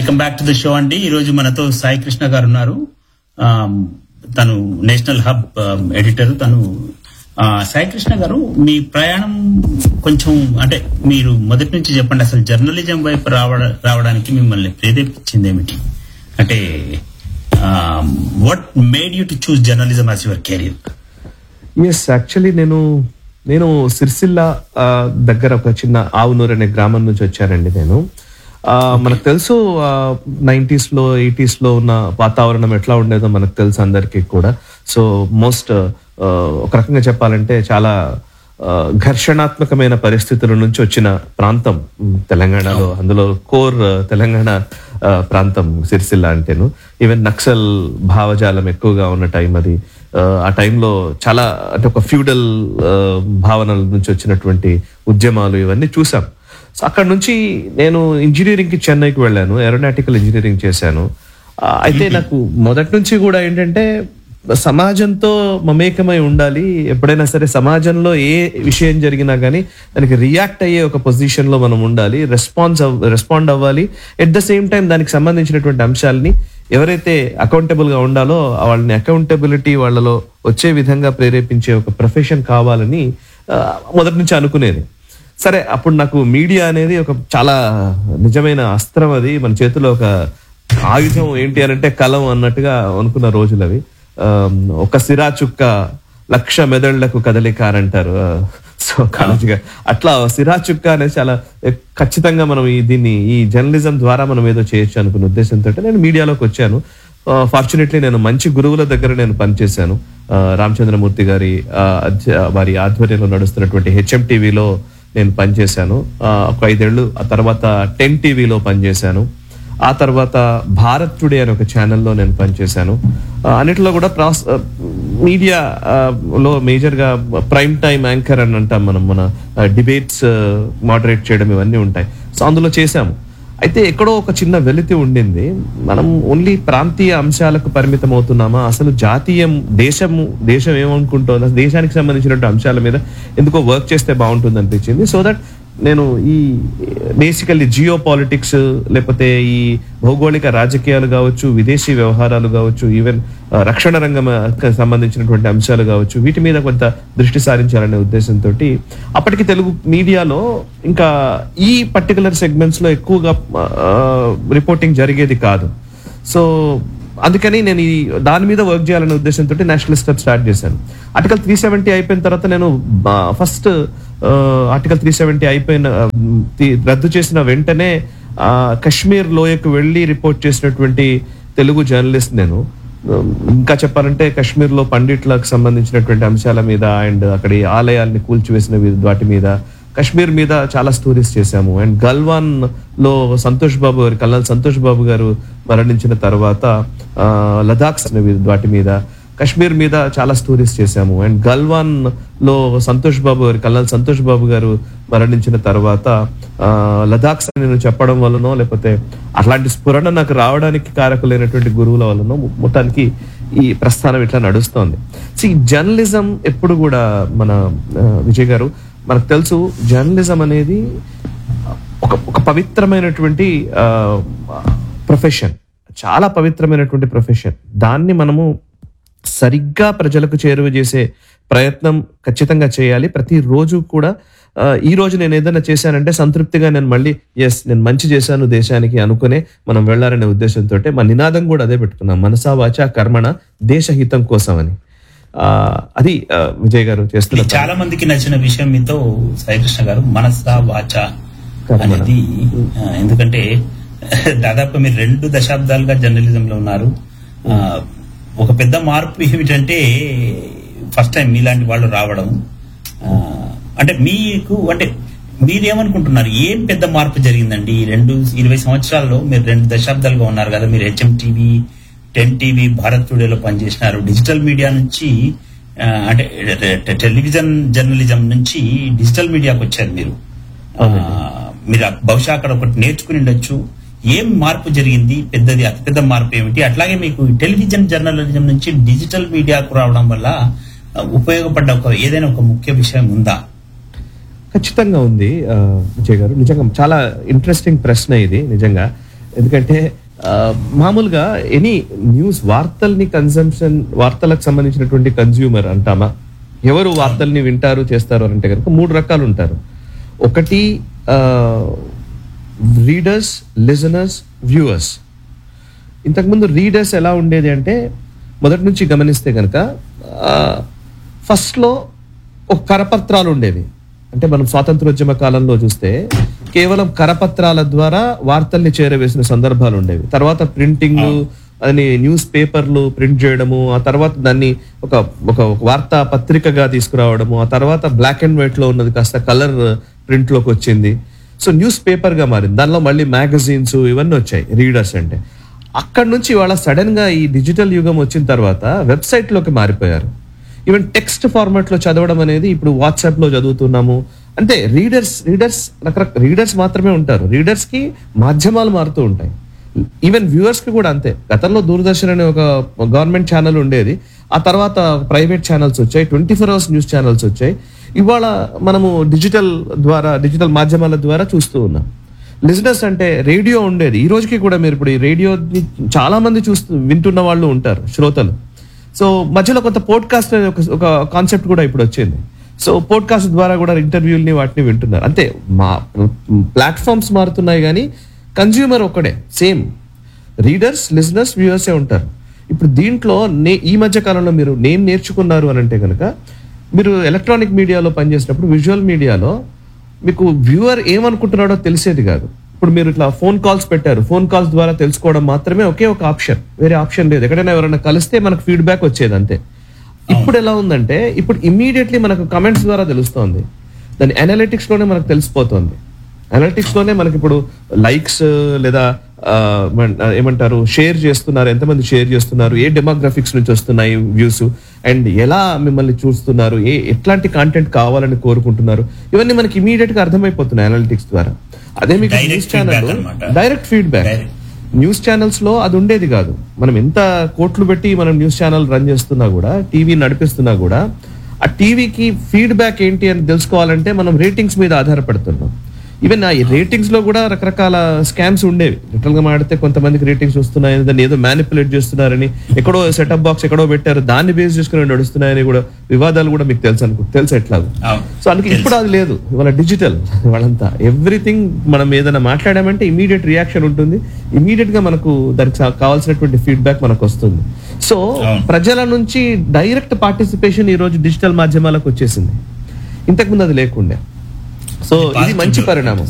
Welcome back to the show అండి ఈ రోజు మనతో సాయి కృష్ణ గారు ఉన్నారు ఆమ్, తను నేషనల్ హబ్ ఆమ్, ఎడిటర్ తను ఆ, సాయి కృష్ణ గారు మీ ప్రయాణం కొంచెం అంటే మీరు మొదటి నుంచి చెప్పండి అసలు జర్నలిజం వైపు రావడ రావడానికి మిమ్మల్ని ప్రేరేపించింది ఏమిటి అంటే what made you to choose journalism as your career yes actually నేను నేను సిరిసిల్ల ఆ, దగ్గర ఒక చిన్న ఆవునూరు అనే గ్రామం నుంచి వచ్చానండి నేను ఆ, మనకు తెలుసు నైంటీస్ లో ఎయిటీస్ లో ఉన్న వాతావరణం ఎట్లా ఉండేదో మనకు తెలుసు అందరికీ కూడా సో మోస్ట్ ఒక రకంగా చెప్పాలంటే చాలా ఆ, ఘర్షణాత్మకమైన పరిస్థితుల నుంచి వచ్చిన ప్రాంతం ఉమ్, తెలంగాణలో అందులో కోర్ ఆ, తెలంగాణ ఆ, ప్రాంతం సిరిసిల్ల అంటేను ఈవెన్ నక్సల్ భావజాలం ఎక్కువగా ఉన్న టైం అది ఆ, ఆ టైంలో చాలా అంటే ఒక ఫ్యూడల్ భావనల నుంచి వచ్చినటువంటి ఉద్యమాలు ఇవన్నీ చూసాం సో అక్కడ నుంచి నేను ఇంజనీరింగ్ కి చెన్నైకి వెళ్ళాను ఏరోనాటికల్ ఇంజనీరింగ్ చేశాను ఆ, అయితే నాకు మొదటి నుంచి కూడా ఏంటంటే సమాజంతో మమేకమై ఉండాలి ఎప్పుడైనా సరే సమాజంలో ఏ విషయం జరిగినా కానీ దానికి రియాక్ట్ అయ్యే ఒక పొజిషన్ లో మనం ఉండాలి రెస్పాన్స్ రెస్పాండ్ అవ్వాలి ఎట్ ద సేమ్ టైం దానికి సంబంధించినటువంటి అంశాలని ఎవరైతే అకౌంటబుల్ గా ఉండాలో వాళ్ళని అకౌంటబిలిటీ వాళ్ళలో వచ్చే విధంగా ప్రేరేపించే ఒక ప్రొఫెషన్ కావాలని ఆ, మొదటి నుంచి అనుకునేది సరే అప్పుడు నాకు మీడియా అనేది ఒక చాలా నిజమైన అస్త్రం అది మన చేతిలో ఒక ఆయుధం ఏంటి అని అంటే కలం అన్నట్టుగా అనుకున్న రోజులు అవి ఆ, ఒక సిరా చుక్క లక్ష మెదళ్లకు కదలిక అని అంటారు ఆ, సో కాలేజీగా అట్లా సిరా చుక్క అనేది చాలా ఖచ్చితంగా మనం ఈ దీన్ని ఈ జర్నలిజం ద్వారా మనం ఏదో చేయొచ్చు అనుకున్న ఉద్దేశంతో నేను మీడియాలోకి వచ్చాను ఫార్చునేట్లీ నేను మంచి గురువుల దగ్గర నేను పనిచేశాను ఆ, రామచంద్రమూర్తి గారి ఆ, అధ్య- వారి ఆధ్వర్యంలో నడుస్తున్నటువంటి హెచ్ఎం టీవీలో నేను పనిచేశాను ఆ, ఒక ఐదేళ్లు ఆ తర్వాత టెన్ టీవీలో పనిచేశాను ఆ తర్వాత భారత్ టుడే అనే ఒక ఛానల్లో నేను పనిచేశాను ఆ, అన్నిటిలో కూడా ప్రాస్ ఆ, మీడియా ఆ, లో మేజర్ గా ప్రైమ్ టైం యాంకర్ అని అంటాం మనం మన డిబేట్స్ మోడరేట్ చేయడం ఇవన్నీ ఉంటాయి సో అందులో చేశాము అయితే ఎక్కడో ఒక చిన్న వెలితి ఉండింది మనం ఓన్లీ ప్రాంతీయ అంశాలకు పరిమితం అవుతున్నామా అసలు జాతీయం దేశము దేశం ఏమనుకుంటుందో దేశానికి సంబంధించినటువంటి అంశాల మీద ఎందుకో వర్క్ చేస్తే బాగుంటుంది అనిపించింది సో దట్ నేను ఈ బేసికల్లీ జియో పాలిటిక్స్ లేకపోతే ఈ భౌగోళిక రాజకీయాలు కావచ్చు విదేశీ వ్యవహారాలు కావచ్చు ఈవెన్ రక్షణ రంగం ఆ, క- సంబంధించినటువంటి అంశాలు కావచ్చు వీటి మీద కొంత దృష్టి సారించాలనే ఉద్దేశంతో అప్పటికి తెలుగు మీడియాలో ఇంకా ఈ పర్టికులర్ సెగ్మెంట్స్ లో ఎక్కువగా రిపోర్టింగ్ జరిగేది కాదు సో అందుకని నేను ఈ దాని మీద వర్క్ చేయాలనే ఉద్దేశంతో నేషనల్ స్టెప్ స్టార్ట్ చేశాను ఆర్టికల్ త్రీ సెవెంటీ అయిపోయిన తర్వాత నేను ఫస్ట్ ఆర్టికల్ త్రీ సెవెంటీ అయిపోయిన ఆ, తి- రద్దు చేసిన వెంటనే ఆ, కశ్మీర్ లోయకు వెళ్ళి రిపోర్ట్ చేసినటువంటి తెలుగు జర్నలిస్ట్ నేను ఇంకా చెప్పాలంటే కశ్మీర్ లో పండిట్లకు సంబంధించినటువంటి అంశాల మీద అండ్ అక్కడి ఆలయాల్ని కూల్చివేసిన వి- వాటి మీద కశ్మీర్ మీద చాలా స్టోరీస్ చేశాము అండ్ గల్వాన్ లో సంతోష్ బాబు గారు కల్నల్ సంతోష్ బాబు గారు మరణించిన తర్వాత ఆ, లదాఖ్ వి- వాటి మీద కశ్మీర్ మీద చాలా స్టోరీస్ చేశాము అండ్ గల్వాన్ లో సంతోష్ బాబు గారు కల్నల్ సంతోష్ బాబు గారు మరణించిన తర్వాత ఆ, లదాఖ్ అని నేను చెప్పడం వల్లనో లేకపోతే అట్లాంటి స్ఫురణ నాకు రావడానికి కారకులైనటువంటి గురువుల వల్లనో మొ- మొత్తానికి ఈ ప్రస్థానం ఇట్లా నడుస్తోంది సి జర్నలిజం ఎప్పుడు కూడా మన ఆ, విజయ్ గారు మనకు తెలుసు జర్నలిజం అనేది ఒక ఒక పవిత్రమైనటువంటి ప్రొఫెషన్ చాలా పవిత్రమైనటువంటి ప్రొఫెషన్ దాన్ని మనము సరిగ్గా ప్రజలకు చేరువ చేసే ప్రయత్నం ఖచ్చితంగా చేయాలి ప్రతిరోజు కూడా ఆ, ఈ రోజు నేను ఏదైనా చేశానంటే సంతృప్తిగా నేను మళ్ళీ ఎస్ నేను మంచి చేశాను దేశానికి అనుకునే మనం వెళ్ళాలనే ఉద్దేశంతో మా నినాదం కూడా అదే పెట్టుకున్నాం మనసా వాచ కర్మణ దేశహితం కోసం అని ఆ, అది ఆ, విజయ్ గారు చేస్తున్న పని. చాలా మందికి నచ్చిన విషయం మీతో సాయికృష్ణ గారు మనసా వాచ అనేది ఆ, ఎందుకంటే దాదాపు మీరు రెండు దశాబ్దాలుగా జర్నలిజం లో ఉన్నారు ఆ, ఒక పెద్ద మార్పు ఏమిటంటే ఫస్ట్ టైం మీలాంటి వాళ్ళు రావడం ఆ, అంటే మీకు అంటే మీరేమనుకుంటున్నారు ఏం పెద్ద మార్పు జరిగిందండి ఈ రెండు ఇరవై సంవత్సరాల్లో మీరు రెండు దశాబ్దాలుగా ఉన్నారు కదా మీరు HM TV ten TV Bharat టుడేలో పనిచేసినారు డిజిటల్ మీడియా నుంచి ఆ, అంటే టె- టెలివిజన్ జర్నలిజం నుంచి డిజిటల్ మీడియాకి వచ్చారు మీరు ఆ, మీరు ఆ- బహుశా అక్కడ ఒకటి నేర్చుకుని ఉండొచ్చు ఏం మార్పు జరిగింది పెద్దది అతిపెద్ద మార్పు ఏమిటి అట్లాగే మీకు ఈ టెలివిజన్ జర్నలిజం నుంచి డిజిటల్ మీడియాకు రావడం వల్ల ఆ, ఉపయోగపడ్డ ఒక ఏదైనా ఒక ముఖ్య విషయం ఉందా ఖచ్చితంగా ఉంది ఆ, విజయ్ గారు నిజంగా చాలా ఇంట్రెస్టింగ్ ప్రశ్న ఇది నిజంగా ఎందుకంటే ఆ, మామూలుగా ఎనీ న్యూస్ వార్తల్ని కన్సంప్షన్ వార్తలకు సంబంధించినటువంటి కన్జ్యూమర్ అంటామా ఎవరు వార్తల్ని వింటారు చేస్తారు అని అంటే కనుక మూడు రకాలు ఉంటారు ఒకటి రీడర్స్ లిజనర్స్ వ్యూవర్స్ ఇంతకుముందు రీడర్స్ ఎలా ఉండేది అంటే మొదటి నుంచి గమనిస్తే కనుక ఫస్ట్లో ఒక కరపత్రాలు ఉండేవి అంటే మనం స్వాతంత్రోద్యమ కాలంలో చూస్తే కేవలం కరపత్రాల ద్వారా వార్తల్ని చేరవేసిన సందర్భాలు ఉండేవి తర్వాత ప్రింటింగ్ అని న్యూస్ పేపర్లు ప్రింట్ చేయడము ఆ తర్వాత దాన్ని ఒక ఒక ఒక వార్తా పత్రికగా తీసుకురావడము ఆ తర్వాత బ్లాక్ అండ్ వైట్ లో ఉన్నది కాస్త కలర్ ప్రింట్ లోకి వచ్చింది సో న్యూస్ పేపర్ గా మారింది దానిలో మళ్ళీ మ్యాగజైన్స్ ఇవన్నీ వచ్చాయి రీడర్స్ అంటే అక్కడ నుంచి ఇవాళ సడన్ గా ఈ డిజిటల్ యుగం వచ్చిన తర్వాత వెబ్సైట్ లోకి మారిపోయారు ఈవెన్ టెక్స్ట్ ఫార్మాట్ లో చదవడం అనేది ఇప్పుడు వాట్సాప్ లో చదువుతున్నాము అంటే రీడర్స్ రీడర్స్ రకరకాల రీడర్స్ మాత్రమే ఉంటారు రీడర్స్ కి మాధ్యమాలు మారుతూ ఉంటాయి ఈవెన్ వ్యూవర్స్ కి కూడా అంతే గతంలో దూరదర్శన్ అనే ఒక గవర్నమెంట్ ఛానల్ ఉండేది ఆ తర్వాత ప్రైవేట్ ఛానల్స్ వచ్చాయి twenty four hours news channels వచ్చాయి ఇవాళ మనము డిజిటల్ ద్వారా డిజిటల్ మాధ్యమాల ద్వారా చూస్తూ ఉన్నాం లిజినెస్ అంటే రేడియో ఉండేది ఈ రోజుకి కూడా మీరు ఇప్పుడు ఈ రేడియోని చాలా మంది చూస్తూ వింటున్న వాళ్ళు ఉంటారు శ్రోతలు సో మధ్యలో కొంత పోడ్కాస్ట్ అనే ఒక ఒక కాన్సెప్ట్ కూడా ఇప్పుడు వచ్చింది సో పోడ్కాస్ట్ ద్వారా కూడా ఇంటర్వ్యూల్ని వాటిని వింటున్నారు అంతే మా ప్లాట్ఫామ్స్ మారుతున్నాయి కానీ కన్జ్యూమర్ ఒక్కడే సేమ్ రీడర్స్ లిజనర్స్ వ్యూవర్సే ఉంటారు ఇప్పుడు దీంట్లో నే ఈ మధ్య కాలంలో మీరు నేను నేర్చుకున్నారు అని అంటే కనుక మీరు ఎలక్ట్రానిక్ మీడియాలో పనిచేసినప్పుడు విజువల్ మీడియాలో మీకు వ్యూవర్ ఏమనుకుంటున్నాడో తెలిసేది కాదు ఇప్పుడు మీరు ఇట్లా ఫోన్ కాల్స్ పెట్టారు ఫోన్ కాల్స్ ద్వారా తెలుసుకోవడం మాత్రమే ఒకే ఒక ఆప్షన్ వేరే ఆప్షన్ లేదు ఎక్కడైనా ఎవరైనా కలిస్తే మనకు ఫీడ్బ్యాక్ వచ్చేది అంతే ఇప్పుడు ఎలా ఉందంటే ఇప్పుడు ఇమీడియట్లీ మనకు కమెంట్స్ ద్వారా తెలుస్తోంది దాని అనలిటిక్స్ లోనే మనకు తెలిసిపోతుంది అనలిటిక్స్ లోనే మనకి ఇప్పుడు లైక్స్ లేదా ఆ, మన- ఏమంటారు షేర్ చేస్తున్నారు ఎంతమంది షేర్ చేస్తున్నారు ఏ డెమోగ్రఫిక్స్ నుంచి వస్తున్నాయి వ్యూస్ అండ్ ఎలా మిమ్మల్ని చూస్తున్నారు ఏ ఎట్లాంటి కాంటెంట్ కావాలని కోరుకుంటున్నారు ఇవన్నీ మనకి ఇమీడియట్ గా అర్థమైపోతున్నాయి అనలిటిక్స్ ద్వారా అదే మీకు Direct న్యూస్ ఛానల్ feedback అన్నమాట. Direct feedback Direct. News channels లో అది ఉండేది కాదు మనం ఎంత కోట్లు పెట్టి మనం న్యూస్ ఛానల్ రన్ చేస్తున్నా కూడా టీవీ నడిపిస్తున్నా కూడా ఆ టీవీకి ఫీడ్బ్యాక్ ఏంటి అని తెలుసుకోవాలంటే మనం రేటింగ్స్ మీద ఆధారపడుతున్నాం ఈవెన్ ఆ రేటింగ్స్ లో కూడా రకరకాల స్కామ్స్ ఉండేవి లిటరల్ గా మాడితే కొంతమందికి రేటింగ్స్ వస్తున్నాయని దాన్ని ఏదో మ్యానిపులేట్ చేస్తున్నారని ఎక్కడో సెటప్ బాక్స్ ఎక్కడో పెట్టారు దాన్ని బేస్ చేసుకుని నడుస్తున్నాయని కూడా వివాదాలు కూడా మీకు తెలుసు అనుకో తెలుసు ఎట్లాగో అవును. సో అందుకే ఇప్పుడు అది లేదు ఇవాళ డిజిటల్ వాళ్ళంతా ఎవ్రీథింగ్ మనం ఏదైనా మాట్లాడామంటే ఇమీడియట్ రియాక్షన్ ఉంటుంది ఇమీడియట్ గా మనకు దానికి సా- కావాల్సినటువంటి ఫీడ్బ్యాక్ మనకు వస్తుంది సో అవును. ప్రజల నుంచి డైరెక్ట్ పార్టిసిపేషన్ ఈ రోజు డిజిటల్ మాధ్యమాలకు వచ్చేసింది ఇంతకుముందు అది లేకుండే సో ఇది మంచి పరిణామం